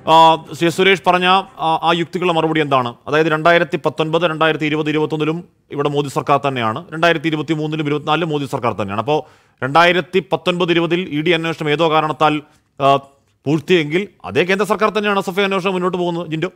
ആ, ശ്രീ സുരേഷ് പറഞ്ഞ ആ, ആ യുക്തികളുടെ മറുപടി എന്താണ് അതായത് രണ്ടായിരത്തി പത്തൊൻപത് രണ്ടായിരത്തി ഇരുപത് ഇരുപത്തൊന്നിലും ഇവിടെ മോദി സർക്കാർ തന്നെയാണ് രണ്ടായിരത്തി ഇരുപത്തി മൂന്നിലും ഇരുപത്തിനാലിലും മോദി സർക്കാർ തന്നെയാണ് അപ്പോൾ രണ്ടായിരത്തി പത്തൊൻപത് ഇരുപതിൽ ഇ ഡി അന്വേഷണം ഏതോ കാരണത്താൽ ആ, പൂഴ്ത്തിയെങ്കിൽ അതേ കേന്ദ്ര സർക്കാർ തന്നെയാണ് എസ് എഫ് ഐ അന്വേഷണം മുന്നോട്ട് പോകുന്നത് ജിൻഡോ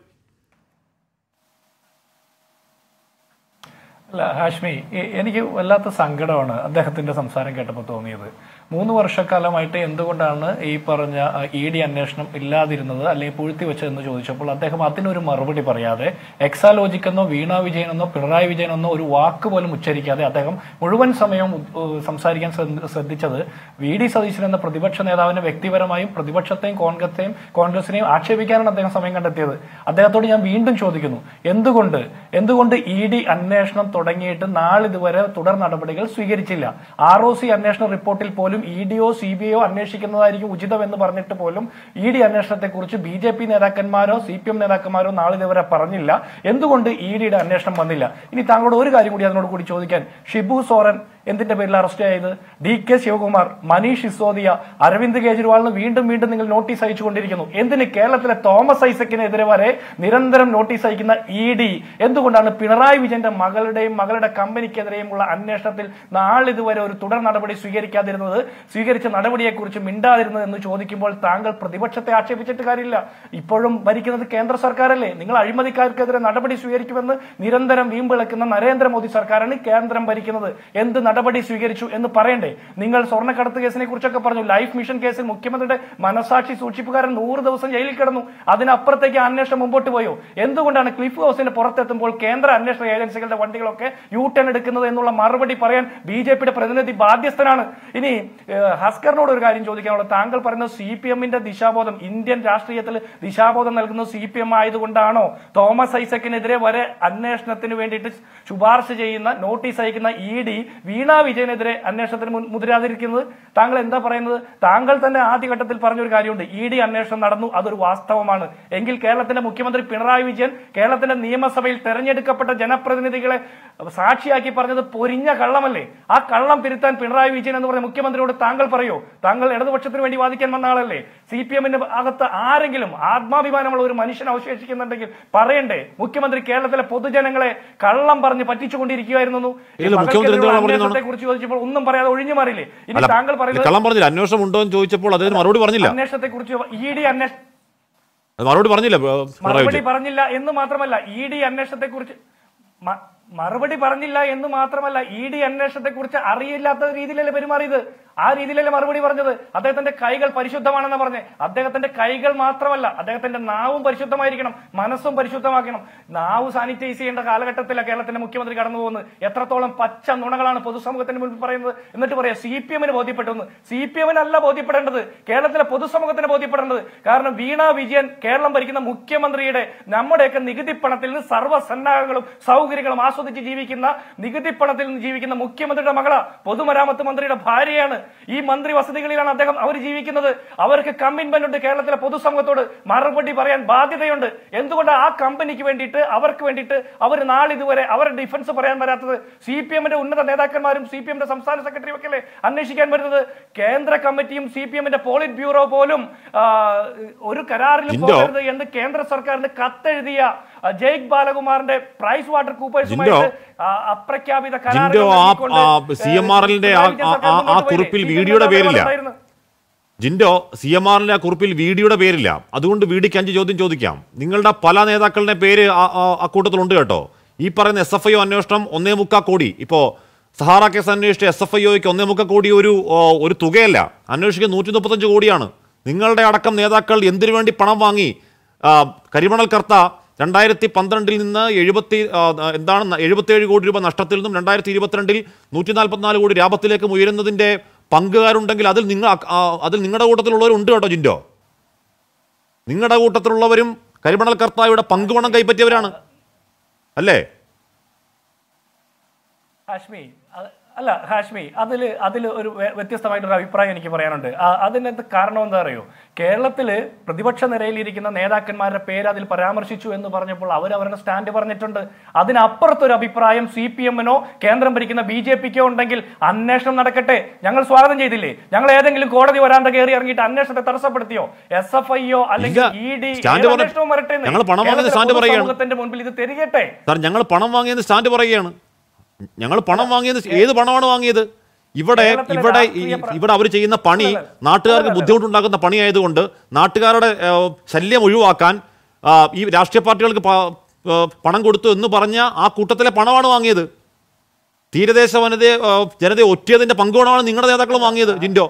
അല്ല ഹാഷ്മി എ- എനിക്ക് വല്ലാത്ത സങ്കടമാണ് അദ്ദേഹത്തിന്റെ സംസാരം കേട്ടപ്പോൾ തോന്നിയത് മൂന്ന് വർഷക്കാലമായിട്ട് എന്തുകൊണ്ടാണ് ഈ പറഞ്ഞ ഇ ഡി അന്വേഷണം ഇല്ലാതിരുന്നത് അല്ലെങ്കിൽ പൂഴ്ത്തി വെച്ചതെന്ന് ചോദിച്ചപ്പോൾ അദ്ദേഹം അതിനൊരു മറുപടി പറയാതെ എക്സാലോജിക് എന്നോ വീണ വിജയനെന്നോ പിണറായി വിജയനെന്നോ ഒരു വാക്ക് പോലും ഉച്ചരിക്കാതെ അദ്ദേഹം മുഴുവൻ സമയവും ഉ- സംസാരിക്കാൻ ശ്രദ്ധ- ശ്രദ്ധിച്ചത് വി ഡി സതീശൻ എന്ന പ്രതിപക്ഷ നേതാവിനെ വ്യക്തിപരമായും പ്രതിപക്ഷത്തെയും കോൺഗ്രസത്തെയും കോൺഗ്രസിനെയും ആക്ഷേപിക്കാനാണ് അദ്ദേഹം സമയം കണ്ടെത്തിയത് അദ്ദേഹത്തോട് ഞാൻ വീണ്ടും ചോദിക്കുന്നു എന്തുകൊണ്ട് എന്തുകൊണ്ട് ഇ ഡി അന്വേഷണം തുടങ്ങിയിട്ട് നാളിതുവരെ തുടർ നടപടികൾ സ്വീകരിച്ചില്ല ആർ ഒ സി അന്വേഷണ റിപ്പോർട്ടിൽ പോലും ഇ ഡിഒ സി ബി ഐയോ അന്വേഷിക്കുന്നതായിരിക്കും ഉചിതമെന്ന് പറഞ്ഞിട്ട് പോലും ഇ ഡി അന്വേഷണത്തെക്കുറിച്ച് ബി ജെ പി നേതാക്കന്മാരോ സി പി എം നേതാക്കന്മാരോ നാളിതുവരെ പറഞ്ഞില്ല എന്തുകൊണ്ട് ഇ ഡിയുടെ അന്വേഷണം വന്നില്ല ഇനി താങ്കളോട് ഒരു കാര്യം കൂടി അതിനോട് കൂടി ചോദിക്കാൻ ഷിബു സോറൻ എന്തിന്റെ പേരിൽ അറസ്റ്റ് ആയത് ഡി കെ ശിവകുമാർ മനീഷ് സിസോദിയ അരവിന്ദ് കെജ്രിവാളിന് വീണ്ടും വീണ്ടും നിങ്ങൾ നോട്ടീസ് അയച്ചുകൊണ്ടിരിക്കുന്നു എന്തിന് കേരളത്തിലെ തോമസ് ഐസക്കിനെതിരെ വരെ നിരന്തരം നോട്ടീസ് അയക്കുന്ന ഇ ഡി എന്തുകൊണ്ടാണ് പിണറായി വിജയന്റെ മകളുടെയും മകളുടെ കമ്പനിക്കെതിരെയും ഉള്ള അന്വേഷണത്തിൽ നാളിതുവരെ ഒരു തുടർ നടപടി സ്വീകരിക്കാതിരുന്നത് സ്വീകരിച്ച നടപടിയെക്കുറിച്ച് മിണ്ടാതിരുന്നത് എന്ന് ചോദിക്കുമ്പോൾ താങ്കൾ പ്രതിപക്ഷത്തെ ആക്ഷേപിച്ചിട്ട് കാര്യമില്ല ഇപ്പോഴും ഭരിക്കുന്നത് കേന്ദ്ര സർക്കാരല്ലേ നിങ്ങൾ അഴിമതിക്കാർക്കെതിരെ നടപടി സ്വീകരിക്കുമെന്ന് നിരന്തരം വീമ്പിളക്കുന്ന നരേന്ദ്രമോദി സർക്കാരാണ് കേന്ദ്രം ഭരിക്കുന്നത് എന്ത് നടപടി സ്വീകരിച്ചു എന്ന് പറയണ്ടേ നിങ്ങൾ സ്വർണ്ണക്കടത്ത് കേസിനെ കുറിച്ചൊക്കെ പറഞ്ഞു ലൈഫ് മിഷൻ കേസിൽ മുഖ്യമന്ത്രിയുടെ മനസാക്ഷി സൂക്ഷിപ്പുകാരൻ നൂറ് ദിവസം ജയിലിൽ കിടന്നു അതിനപ്പുറത്തേക്ക് അന്വേഷണം മുമ്പോട്ട് പോയോ എന്തുകൊണ്ടാണ് ക്ലിഫ് ഹൗസിന് പുറത്തെത്തുമ്പോൾ കേന്ദ്ര അന്വേഷണ ഏജൻസികളുടെ വണ്ടികളൊക്കെ യു ടേൺ എടുക്കുന്നത് എന്നുള്ള മറുപടി പറയാൻ ബി ജെ പിയുടെ പ്രതിനിധി ബാധ്യസ്ഥനാണ് ഇനി ഏഹ്, ഹസ്കറിനോട് ഒരു കാര്യം ചോദിക്കാനുള്ളത് താങ്കൾ പറയുന്നത് സി പി എമ്മിന്റെ ദിശാബോധം ഇന്ത്യൻ രാഷ്ട്രീയത്തിൽ ദിശാബോധം നൽകുന്നത് സി പി എം ആയതുകൊണ്ടാണോ തോമസ് ഐസക്കിനെതിരെ വരെ അന്വേഷണത്തിന് വേണ്ടിയിട്ട് ശുപാർശ ചെയ്യുന്ന നോട്ടീസ് അയക്കുന്ന ഇ ഡി വീണ വിജയനെതിരെ അന്വേഷണത്തിന് മുൻ- മുതിരാതിരിക്കുന്നത് താങ്കൾ എന്താ പറയുന്നത് താങ്കൾ തന്നെ ആദ്യഘട്ടത്തിൽ പറഞ്ഞൊരു കാര്യമുണ്ട് ഇ ഡി അന്വേഷണം നടന്നു അതൊരു വാസ്തവമാണ് എങ്കിൽ കേരളത്തിന്റെ മുഖ്യമന്ത്രി പിണറായി വിജയൻ കേരളത്തിന്റെ നിയമസഭയിൽ തെരഞ്ഞെടുക്കപ്പെട്ട ജനപ്രതിനിധികളെ സാക്ഷിയാക്കി പറഞ്ഞത് പൊരിഞ്ഞ കള്ളമല്ലേ ആ കള്ളം തിരുത്താൻ പിണറായി വിജയൻ എന്ന് പറഞ്ഞ മുഖ്യമന്ത്രിയോട് താങ്കൾ പറയോ താങ്കൾ ഇടതുപക്ഷത്തിന് വേണ്ടി വാദിക്കാൻ വന്ന ആളല്ലേ സി പി എമ്മിന്റെ അകത്ത് ആരെങ്കിലും ആത്മാഭിമാനമുള്ള ഒരു മനുഷ്യൻ അവശേഷിക്കുന്നുണ്ടെങ്കിൽ പറയണ്ടേ മുഖ്യമന്ത്രി കേരളത്തിലെ പൊതുജനങ്ങളെ കള്ളം പറഞ്ഞ് പറ്റിച്ചുകൊണ്ടിരിക്കുകയായിരുന്നു ഇല്ല, മുഖ്യമന്ത്രി എന്ത് കള്ളം പറഞ്ഞെന്നാണ്? അന്വേഷണത്തെ കുറിച്ച് ചോദിച്ചപ്പോൾ ഒന്നും പറയാതെ ഒഴിഞ്ഞു മാറിയില്ലേ ഇനി അല്ല താങ്കൾ പറയുന്നത് കള്ളം പറഞ്ഞില്ല അന്വേഷണം ഉണ്ടോ എന്ന് ചോദിച്ചപ്പോൾ അദ്ദേഹം മറുപടി പറഞ്ഞില്ല അന്വേഷണത്തെ കുറിച്ച് ഇ ഡി അന്വേഷണം അത് മറുപടി പറഞ്ഞില്ല ഏ, പിണറായി മറുപടി വിജയൻ പറഞ്ഞില്ല എന്ന് മാത്രമല്ല ഇ ഡി അന്വേഷണത്തെ കുറിച്ച് മറുപടി പറഞ്ഞില്ല എന്ന് മാത്രമല്ല ഇ ഡി അന്വേഷണത്തെ കുറിച്ച് അറിയില്ലാത്ത രീതിയിലല്ലേ പെരുമാറിയത് ആ രീതിയിലല്ലേ മറുപടി പറഞ്ഞത് അദ്ദേഹത്തിന്റെ കൈകൾ പരിശുദ്ധമാണെന്ന് പറഞ്ഞ് അദ്ദേഹത്തിന്റെ കൈകൾ മാത്രമല്ല അദ്ദേഹത്തിന്റെ നാവും പരിശുദ്ധമായിരിക്കണം മനസ്സും പരിശുദ്ധമാക്കണം നാവ് സാനിറ്റൈസ് ചെയ്യേണ്ട കാലഘട്ടത്തിലാണ് കേരളത്തിന്റെ മുഖ്യമന്ത്രി കടന്നു പോകുന്നത് എത്രത്തോളം പച്ച നുണകളാണ് പൊതുസമൂഹത്തിന് മുൻപിൽ പറയുന്നത് എന്നിട്ട് പറയാം സി പി എമ്മിന് ബോധ്യപ്പെട്ടു സി പി എമ്മിനല്ല ബോധ്യപ്പെടേണ്ടത് കേരളത്തിലെ പൊതുസമൂഹത്തിന് ബോധ്യപ്പെടേണ്ടത് കാരണം വീണ വിജയൻ കേരളം ഭരിക്കുന്ന മുഖ്യമന്ത്രിയുടെ നമ്മുടെയൊക്കെ നികുതി പണത്തിൽ നിന്ന് സർവ്വസന്നാഹങ്ങളും സൗകര്യങ്ങളും ആസ്വദിച്ച് ജീവിക്കുന്ന നികുതി പണത്തിൽ നിന്ന് ജീവിക്കുന്ന മുഖ്യമന്ത്രിയുടെ മകള പൊതുമരാമത്ത് മന്ത്രിയുടെ ഭാര്യയാണ് ഈ മന്ത്രി വസതികളിലാണ് അദ്ദേഹം അവർ ജീവിക്കുന്നത് അവർക്ക് കമ്മിറ്റ്മെന്റ് ഉണ്ട് കേരളത്തിലെ പൊതുസമൂഹത്തോട് മറുപടി പറയാൻ ബാധ്യതയുണ്ട് എന്തുകൊണ്ട് ആ കമ്പനിക്ക് വേണ്ടിയിട്ട് അവർക്ക് വേണ്ടിയിട്ട് അവർ നാളിതുവരെ അവരുടെ ഡിഫൻസ് പറയാൻ വരാത്തത് സി പി എമ്മിന്റെ ഉന്നത നേതാക്കന്മാരും സി പി എമ്മിന്റെ സംസ്ഥാന സെക്രട്ടറി ഒക്കെ അല്ലേ അന്വേഷിക്കാൻ വരുന്നത് കേന്ദ്ര കമ്മിറ്റിയും സി പി എമ്മിന്റെ പോളിറ്റ് ബ്യൂറോ പോലും ആ, ഒരു കരാറിലും ജിൻഡോ. പോകരുത് എന്ന് കേന്ദ്ര സർക്കാരിന് കത്തെഴുതിയ ആ, ജയ്ക് ബാലകുമാറിന്റെ പ്രൈസ് വാട്ടർ കൂപ്പേഴ്സുമായിട്ട് ആ, അപ്രഖ്യാപിത ജിൻഡോ, ആ- ആ CMRL ന്റെ ആ- ആ- ആ- ആ കുറിപ്പിൽ വീഡിയോയുടെ പേരില്ല. ജിൻഡോ സി എം ആറിന്റെ ആ കുറിപ്പിൽ വീഡിയോയുടെ പേരില്ല അതുകൊണ്ട് വീഡിക്ക് അഞ്ച് ചോദ്യം ചോദിക്കാം നിങ്ങളുടെ പല നേതാക്കളുടെ പേര് ആ- ആ- ആ കൂട്ടത്തിലുണ്ട് കേട്ടോ ഈ പറയുന്ന എസ് എഫ് ഐ അന്വേഷണം ഒന്നേ മുക്കാ കോടി ഇപ്പോ സഹാറ കേസ് അന്വേഷിച്ച എസ് എഫ് ഐ ഒക്ക് ഒന്നേ മുക്കാ കോടി ഒരു ഓ, ഒരു തുകയല്ല അന്വേഷിക്കുന്ന നൂറ്റി മുപ്പത്തഞ്ച് കോടിയാണ് നിങ്ങളുടെ അടക്കം നേതാക്കൾ എന്തിനു വേണ്ടി പണം വാങ്ങി ആ, കരിമണൽ കർത്ത രണ്ടായിരത്തി പന്ത്രണ്ടിൽ നിന്ന് എഴുപത്തി ആ, എന്താണ് എഴുപത്തിയേഴ് കോടി രൂപ നഷ്ടത്തിൽ നിന്നും രണ്ടായിരത്തി ഇരുപത്തിരണ്ടിൽ നൂറ്റി നാൽപ്പത്തിനാല് കോടി ലാഭത്തിലേക്കും ഉയരുന്നതിന്റെ പങ്കുകാരുണ്ടെങ്കിൽ അതിൽ നിങ്ങൾ ആ, അതിൽ നിങ്ങളുടെ കൂട്ടത്തിലുള്ളവരുണ്ട് കേട്ടോ ജിൻഡോ നിങ്ങളുടെ കൂട്ടത്തിലുള്ളവരും കരിമണൽ കർത്തായുടെ പങ്കുപണം കൈപ്പറ്റിയവരാണ് അല്ലേ ഹാഷ്മി അത് അല്ല ഹാഷ്മി അതിൽ അതിൽ ഒരു വ്യ- വ്യത്യസ്തമായിട്ടൊരു അഭിപ്രായം എനിക്ക് പറയാനുണ്ട് ആ, അതിനകത്ത് കാരണം എന്താ അറിയോ കേരളത്തിൽ പ്രതിപക്ഷ നിരയിലിരിക്കുന്ന നേതാക്കന്മാരുടെ പേര് അതിൽ പരാമർശിച്ചു എന്ന് പറഞ്ഞപ്പോൾ അവർ അവരുടെ സ്റ്റാൻഡ് പറഞ്ഞിട്ടുണ്ട് അതിനപ്പുറത്തൊരു അഭിപ്രായം സി പി എമ്മിനോ കേന്ദ്രം ഭരിക്കുന്ന ബി ജെ പിക്കോ ഉണ്ടെങ്കിൽ അന്വേഷണം നടക്കട്ടെ ഞങ്ങൾ സ്വാഗതം ചെയ്തില്ലേ ഞങ്ങൾ ഏതെങ്കിലും കോടതി വരാന്ത കയറി ഇറങ്ങിയിട്ട് അന്വേഷണത്തെ തടസ്സപ്പെടുത്തിയോ എസ് എഫ് ഐയോ അല്ലെങ്കിൽ ഇല്ല. ഇ ഡി സ്റ്റാൻഡ് പറഞ്ഞ- അന്വേഷണവും വരട്ടെ എന്ന്. ഞങ്ങൾ പണം വാങ്ങുന്ന കേരളത്തിലെ സ്റ്റാൻഡ് പറയുകയാണ്. പൊതുസമൂഹത്തിന്റെ മുൻപിൽ ഇത് തിരികട്ടെ സാർ ഞങ്ങൾ പണം വാങ്ങിയെന്ന് സ്റ്റാൻഡ് പറയുകയാണ് ഞങ്ങൾ പണം വാങ്ങിയത് ഏത് പണമാണ് വാങ്ങിയത് ഇവിടെ കേരളത്തിലെ ഇവിടെ ഈ- രാഷ്ട്രീയ പ്ര- ഇവിടെ അവർ ചെയ്യുന്ന പണി നാട്ടുകാർക്ക് ബുദ്ധിമുട്ടുണ്ടാക്കുന്ന പണിയായതുകൊണ്ട് നാട്ടുകാരുടെ ഏ, ശല്യം ഒഴിവാക്കാൻ ആ, ഈ രാഷ്ട്രീയ പാർട്ടികൾക്ക് പ- ഏ, പണം കൊടുത്തു എന്ന് പറഞ്ഞ ആ കൂട്ടത്തിലെ പണമാണ് വാങ്ങിയത് തീരദേശ വനതയെ ഏ, ജനതയെ ഒറ്റിയതിന്റെ പങ്കുപണമാണ് നിങ്ങളുടെ നേതാക്കളും വാങ്ങിയത് ജിൻഡോ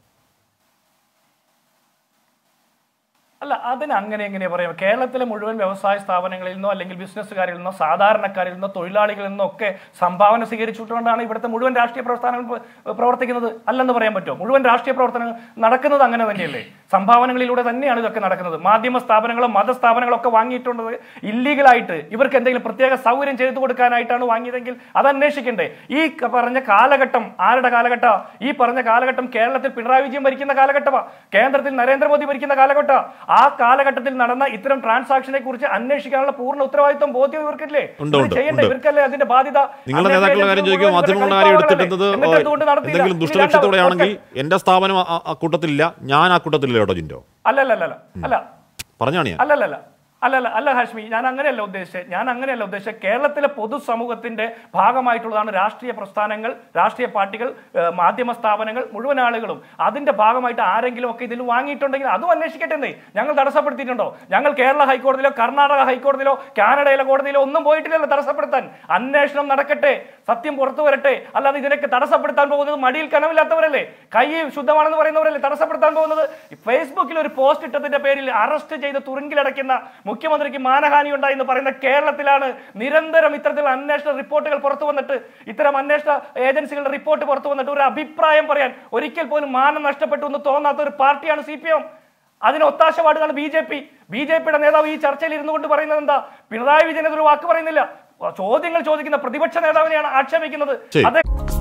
അല്ല അതിന് അങ്ങനെ എങ്ങനെ പറയാം കേരളത്തിലെ മുഴുവൻ വ്യവസായ സ്ഥാപനങ്ങളിൽ നിന്നോ അല്ലെങ്കിൽ ബിസിനസ്സുകാരിൽ നിന്നോ സാധാരണക്കാരിൽ നിന്നോ തൊഴിലാളികളിൽ നിന്നോ ഒക്കെ സംഭാവന സ്വീകരിച്ചുകൊണ്ടാണ് ഇവിടുത്തെ മുഴുവൻ രാഷ്ട്രീയ പ്രസ്ഥാനങ്ങൾ പ്ര- പ്രവർത്തിക്കുന്നത് അല്ലെന്ന് പറയാൻ പറ്റുമോ മുഴുവൻ രാഷ്ട്രീയ പ്രവർത്തനങ്ങൾ നടക്കുന്നത് അങ്ങനെ തന്നെയല്ലേ സംഭാവനകളിലൂടെ തന്നെയാണ് ഇതൊക്കെ നടക്കുന്നത് മാധ്യമ സ്ഥാപനങ്ങളും മതസ്ഥാപനങ്ങളും ഒക്കെ വാങ്ങിയിട്ടുള്ളത് ഇല്ലീഗലായിട്ട് ഇവർക്ക് എന്തെങ്കിലും പ്രത്യേക സൗകര്യം ചെയ്തു കൊടുക്കാനായിട്ടാണ് വാങ്ങിയതെങ്കിൽ അത് അന്വേഷിക്കണ്ടേ ഈ ക- പറഞ്ഞ കാലഘട്ടം ആരുടെ കാലഘട്ട ഈ പറഞ്ഞ കാലഘട്ടം കേരളത്തിൽ പിണറായി വിജയൻ ഭരിക്കുന്ന കാലഘട്ടമാണ് കേന്ദ്രത്തിൽ നരേന്ദ്രമോദി ഭരിക്കുന്ന കാലഘട്ടം ആ കാലഘട്ടത്തിൽ നടന്ന ഇത്തരം ട്രാൻസാക്ഷനെ കുറിച്ച് അന്വേഷിക്കാനുള്ള പൂർണ്ണ ഉത്തരവാദിത്വം ബോധ്യം ഇവർക്കില്ലേ ഉണ്ട്, ഇവർ ഉണ്ട്, ചെയ്യണ്ടേ ഉണ്ട്. ഇവർക്കല്ലേ അതിന്റെ ബാധ്യത നിങ്ങളുടെ അന്വേഷണ നേതാക്കളുടെ കാര്യം ഏജൻസികൾ ചോദിക്കുമ്പോൾ മുഴുവൻ മാധ്യമങ്ങളുടെ ഇവരുടെ കാര്യം കളിപ്പാവകളല്ലേ? എടുത്തിട്ടത് എന്നിട്ട് എന്തുകൊണ്ട് നടത്തിയില്ല? എന്തെങ്കിലും ഇനി ദുഷ്ടലക്ഷ്യത്തോടെയാണെങ്കിൽ രണ്ടാമത് എന്റെ സ്ഥാപനം ആ- ആ കൂട്ടത്തിലില്ല ഞാൻ ആ കൂട്ടത്തിലില്ല കേട്ടോ ജിൻഡോ അല്ലല്ല അല്ല അല്ല പറഞ്ഞാണ് ഞാൻ അല്ലല്ല അല്ലല്ല അല്ല ഹാഷ്മി ഞാൻ അങ്ങനെയല്ല ഉദ്ദേശിച്ചത് ഞാൻ അങ്ങനെയല്ല ഉദ്ദേശിച്ചത് കേരളത്തിലെ പൊതുസമൂഹത്തിന്റെ ഭാഗമായിട്ടുള്ളതാണ് രാഷ്ട്രീയ പ്രസ്ഥാനങ്ങൾ രാഷ്ട്രീയ പാർട്ടികൾ ഏഹ്, മാധ്യമ സ്ഥാപനങ്ങൾ മുഴുവൻ ആളുകളും അതിന്റെ ഭാഗമായിട്ട് ആരെങ്കിലും ഒക്കെ ഇതിൽ വാങ്ങിയിട്ടുണ്ടെങ്കിൽ അതും അന്വേഷിക്കട്ടെ എന്നേ ഞങ്ങൾ തടസ്സപ്പെടുത്തിയിട്ടുണ്ടോ ഞങ്ങൾ കേരള ഹൈക്കോടതിയിലോ കർണാടക ഹൈക്കോടതിയിലോ കാനഡയിലെ കോടതിയിലോ ഒന്നും പോയിട്ടില്ലല്ലോ തടസ്സപ്പെടുത്താൻ അന്വേഷണം നടക്കട്ടെ സത്യം പുറത്തു വരട്ടെ അല്ലാതെ ഇതിനൊക്കെ തടസ്സപ്പെടുത്താൻ പോകുന്നത് മടിയിൽ കനമില്ലാത്തവരല്ലേ കൈ ശുദ്ധമാണെന്ന് പറയുന്നവരല്ലേ തടസ്സപ്പെടുത്താൻ പോകുന്നത് ഫേസ്ബുക്കിൽ ഒരു പോസ്റ്റ് ഇട്ടതിന്റെ പേരിൽ അറസ്റ്റ് ചെയ്ത് തുറുങ്കിലടയ്ക്കുന്ന മുഖ്യമന്ത്രിക്ക് മാനഹാനി ഉണ്ടായി എന്ന് പറയുന്ന കേരളത്തിലാണ് നിരന്തരം ഇത്തരത്തിലുള്ള അന്വേഷണ റിപ്പോർട്ടുകൾ പുറത്തു വന്നിട്ട് ഇത്തരം അന്വേഷണ ഏജൻസികളുടെ റിപ്പോർട്ട് പുറത്തു വന്നിട്ട് ഒരു അഭിപ്രായം പറയാൻ ഒരിക്കൽ പോലും മാനം നഷ്ടപ്പെട്ടു എന്ന് തോന്നാത്ത ഒരു പാർട്ടിയാണ് സി പി എം അതിന് ഒത്താശ പാടുകയാണ് B J P B J പിയുടെ നേതാവ് ഈ ചർച്ചയിൽ ഇരുന്നു കൊണ്ട് പറയുന്നത് എന്താ പിണറായി വിജയൻ ഒരു വാക്ക് പറയുന്നില്ല ചോദ്യങ്ങൾ ചോദിക്കുന്ന പ്രതിപക്ഷ നേതാവിനെയാണ് ആക്ഷേപിക്കുന്നത് ശരി. അത്